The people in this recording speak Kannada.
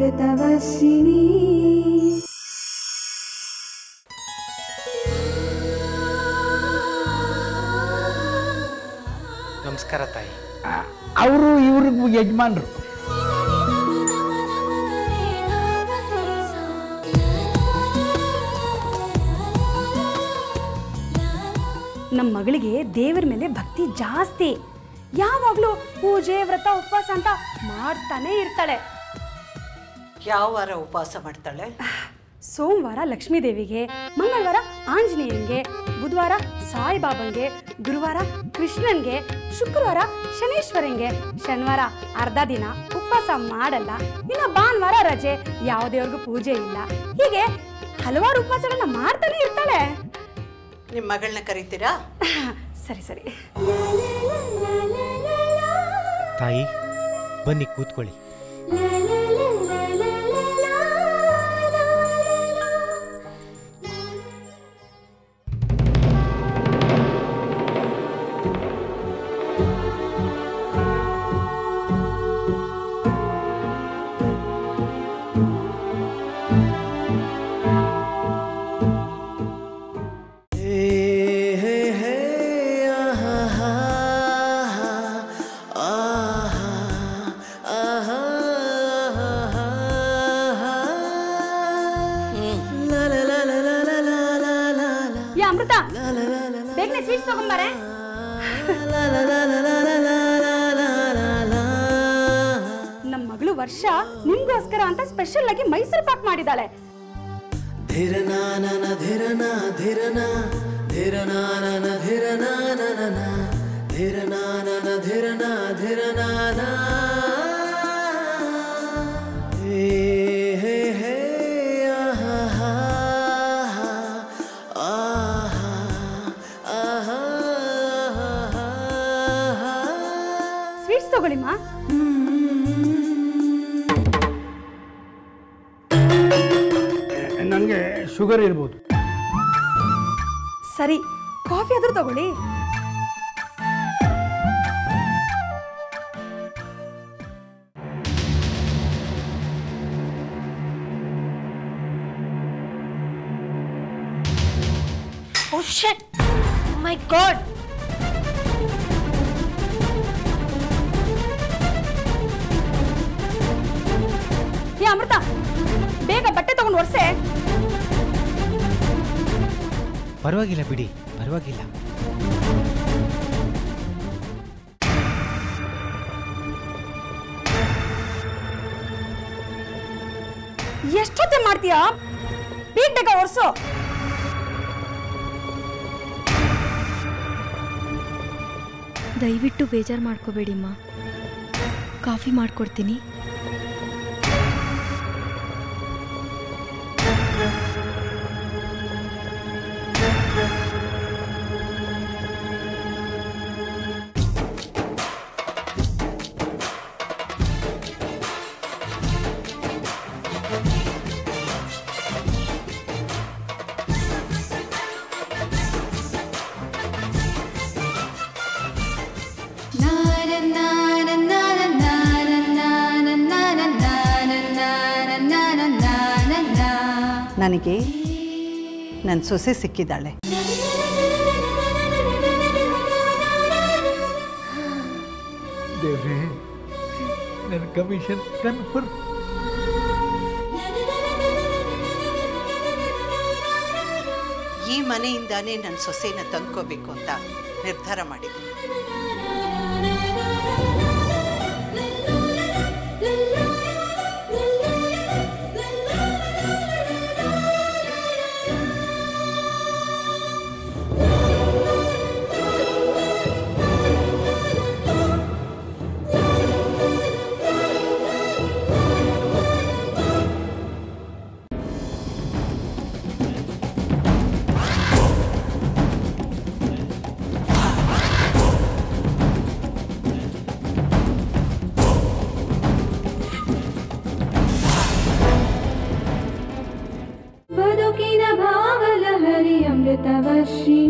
अमृतवर्षिणी ನಮಸ್ಕಾರ ತಾಯಿ ಅವರು ಇವ್ರಿಗೂ ಯಜಮಾನ್ರು ನಮ್ಮ ಮಗಳಿಗೆ ದೇವರ ಮೇಲೆ ಭಕ್ತಿ ಜಾಸ್ತಿ ಯಾವಾಗಲೂ ಪೂಜೆ ವ್ರತ ಉಪವಾಸ ಅಂತ ಮಾಡ್ತಾನೆ ಇರ್ತಾಳೆ ಯಾವ ವಾರ ಉಪವಾಸ ಮಾಡ್ತಾಳೆ ಸೋಮವಾರ ಲಕ್ಷ್ಮೀ ದೇವಿಗೆ ಮಂಗಳವಾರ ಆಂಜನೇಯಂಗೆ ಬುಧವಾರ ಸಾಯಿಬಾಬಂಗೆ ಗುರುವಾರ ಕೃಷ್ಣನ್ಗೆ ಶುಕ್ರವಾರ ಶನೇಶ್ವರಂಗೆ ಶನಿವಾರ ಅರ್ಧ ದಿನ ಉಪವಾಸ ಮಾಡಲ್ಲ ಇನ್ನು ಭಾನುವಾರ ರಜೆ ಯಾವ ದೇವ್ರಿಗೂ ಪೂಜೆ ಇಲ್ಲ ಹೀಗೆ ಹಲವಾರು ಉಪವಾಸಗಳನ್ನ ಮಾಡ್ತಾನೆ ಇರ್ತಾಳೆ ನಿಮ್ಮ ಮಗಳನ್ನ ಕರಿತೀರಾ ಸರಿ ಸರಿ ತಾಯಿ ಬನ್ನಿ ಕೂತ್ಕೊಳ್ಳಿ ಯಾ ಅಮೃತ ಬೇಗನೆ ಸ್ವೀಟ್ಸ್ ತಗೊಂಬಾರೆ ನಮ್ಮ ಮಗಳು ವರ್ಷ ನಿಮ್ಗೋಸ್ಕರ ಅಂತ ಸ್ಪೆಷಲ್ ಆಗಿ ಮೈಸೂರು ಪಾಕ್ ಮಾಡಿದಾಳೆ ಧಿರನಾನನ ಧಿರನ ಧಿರನ ಧಿರನಾನನ ಧಿರನಾನನ ಧಿರನಾನನ ಧಿರನ ಧಿರನಾನ ಹೇ ಹೇ ಹೇ ಆಹಾ ಆಹಾ ಆಹಾ ಸ್ವೀಟ್ಸ್ ತಗೊಳ್ಳಿಮ್ಮ ನನಗೆ ಶುಗರ್ ಇರ್ಬೋದು ಸರಿ ಕಾಫಿ ಆದ್ರೂ ತಗೊಳ್ಳಿ ಓ ಶಟ್ ಮೈ ಗಾಡ್ ಏ ಅಮೃತ ಬೇಗ ಬಟ್ಟೆ ತಗೊಂಡು ಒರ್ಸೆ ಪರವಾಗಿಲ್ಲ ಬಿಡಿ ಪರವಾಗಿಲ್ಲ ಎಷ್ಟೊತ್ತೆ ಮಾಡ್ತೀಯಾ ಬೇಗ ಬೇಗ ಒರ್ಸು ದಯವಿಟ್ಟು ಬೇಜಾರು ಮಾಡ್ಕೋಬೇಡಿಮ್ಮ ಕಾಫಿ ಮಾಡ್ಕೊಡ್ತೀನಿ ನನಗೆ ನನ್ನ ಸೊಸೆ ಸಿಕ್ಕಿದ್ದಾಳೆ ದೇವ್ರೆ ನನ್ನ ಕಮಿಷನ್ ಕನ್ಫರ್ಮ್ ಈ ಮನೆಯಿಂದಾನೇ ನನ್ನ ಸೊಸೆನ ತಂದ್ಕೋಬೇಕು ಅಂತ ನಿರ್ಧಾರ ಮಾಡಿದ್ದೆ ಬದುಕಿನ ಭಾವಲಹರಿ ಅಮೃತವರ್ಷಿಣಿ